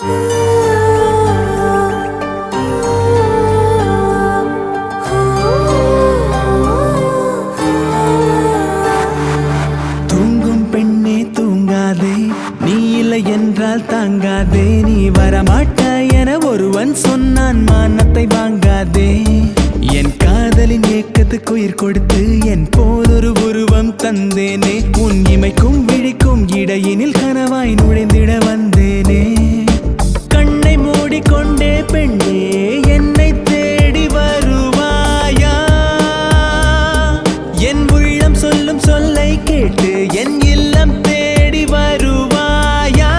தூங்கும் பெண்ணே தூங்காதே நீ இல்லை என்றால் தாங்காதே நீ வரமாட்டாய் என ஒருவன் சொன்னான் மானத்தை வாங்காதே என் காதலின் ஏக்கத்துக்கு உயிர் கொடுத்து என் போலொரு உருவம் தந்தேனே உன் இமைக்கும் விழிக்கும் இடையினில் கனவாய் நுழைந்திட வந்தேனே கண்ணை மூடிக்கொண்டே பெண்ணே என்னை தேடி வருவாயா என் உள்ளம் சொல்லும் சொல்லை கேட்டு என் இல்லம் தேடி வருவாயா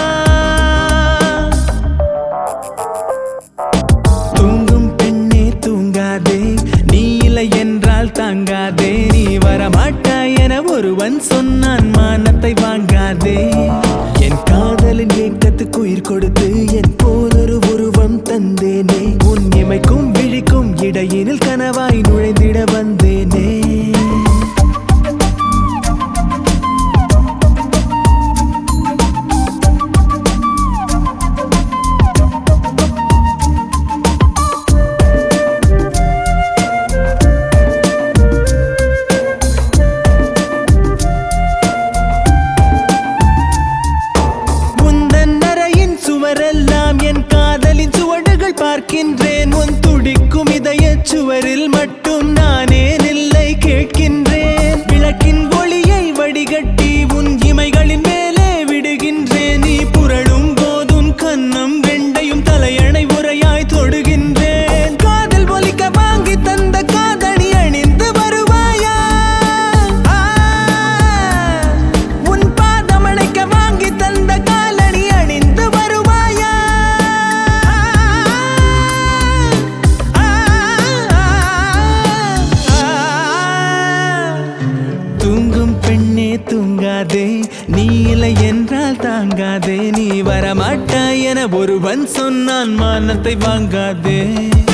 தூங்கும் பெண்ணே தூங்காதே நீ இல்லை என்றால் தாங்காதே நீ வரமாட்டாய் என ஒருவன் சொன்னான் மானத்தை வாங்காதே என் காதலின் ஏக்கத்துக்கு உயிர் கொடுத்து என் போலொரு உருவம் தந்தேனே உன் இமைக்கும் விழிக்கும் இடையினில் கனவாய் நுழைந்திட வந்தேனே உந்தன் அறையின் சுவரெல்லாம் என் காதலின் சுவடுகள் பார்க்கின்றேன் உன் துடிக்கும் இதய சுவரில் மட்டும் நானே நில்லை கேட்கின்றேன் விளக்கின் ஒளியை வடிகட்டி உன் இமைகளின் மேலே விடுகின்றேன் நீ புரளும் போதும் கன்னம் வெண்டையும் தலையணை உரையாய் தொடுகின்றேன் காதல் ஒலிக்க வாங்கி தந்த காதணி அணிந்து வருவாயா ஆ, உன் பாதம் அணைக்க வாங்கி தந்த காலணி அணிந்து வருவாயா ஆ, தூங்கும் பெண்ணே தூங்காதே நீ இல்லை என்றால் தாங்காதே நீ வரமாட்டாய் என ஒருவன் சொன்னான் மானத்தை வாங்காதே